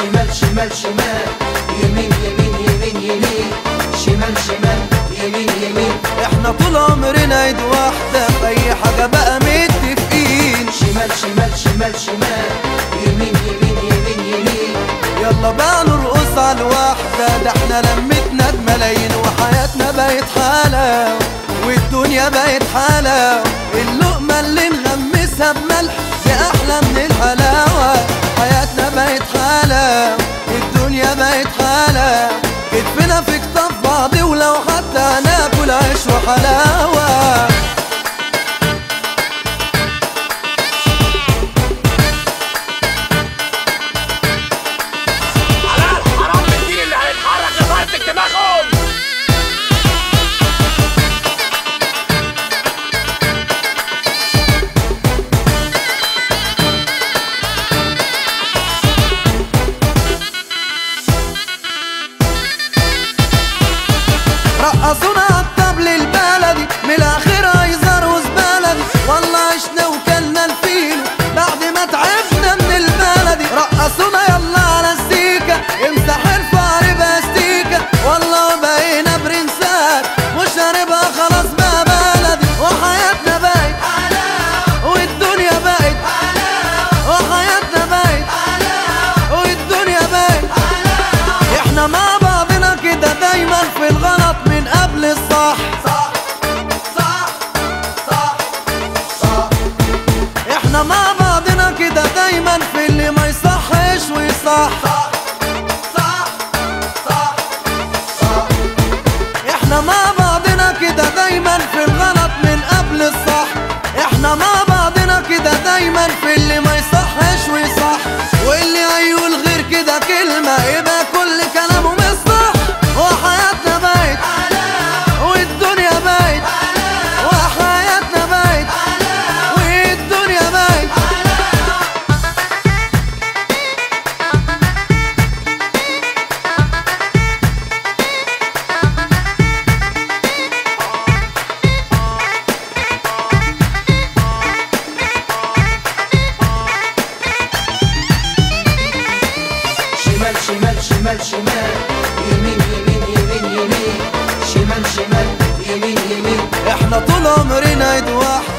شمال شمال شمال يمين يمين يمين يمين شمال شمال يمين يمين احنا طول عمرنا ايد واحدة في اي حاجة بقى متفقين شمال شمال شمال شمال يمين يمين يمين يمين يلا بقى نرقص على الواحدة ده احنا لمتنا بملايين وحياتنا بقت حالة والدنيا بقت حالة اللقمة اللي نغمسها بملح دي أحلى من الحلاوة حياتنا بقت حالة الدنيا بقت حالة كتفنا في كتاف بعض ولو حتى ناكل عيش وحلاوة حلال حرام الدين اللي هيتحرك يفرتك دماغهم رقصونا عالطبل البلدي من الاخر هيزر وزبلدي والله عشنا وكلنا الفيل بعد ما تعبنا من البلدي رقصونا يلا على السيكة امسح الفار باستيكة والله بقينا برنسات وشاربها خلاص بقى بلدي وحياتنا بقت والدنيا بقت وحياتنا بقت والدنيا بقت احنا مع بعضنا كده دايما في الغلط من قبل الصح صح صح صح صح احنا مع بعضنا كده دايما في اللي ما يصحش ويصح صح صح صح صح احنا مع بعضنا كده دايما في الغلط من قبل الصح احنا مع بعضنا كده دايما في اللي ما يصحش ويصح واللي هيقول غير كده كلمة يبقى كل كلامه مش صح وحياتنا بقت والدنيا بقت وحياتنا بقت والدنيا بقت شمال شمال شمال شمال يمين يمين يمين يمين شمال شمال يمين يمين احنا طول عمرنا ايد واحدة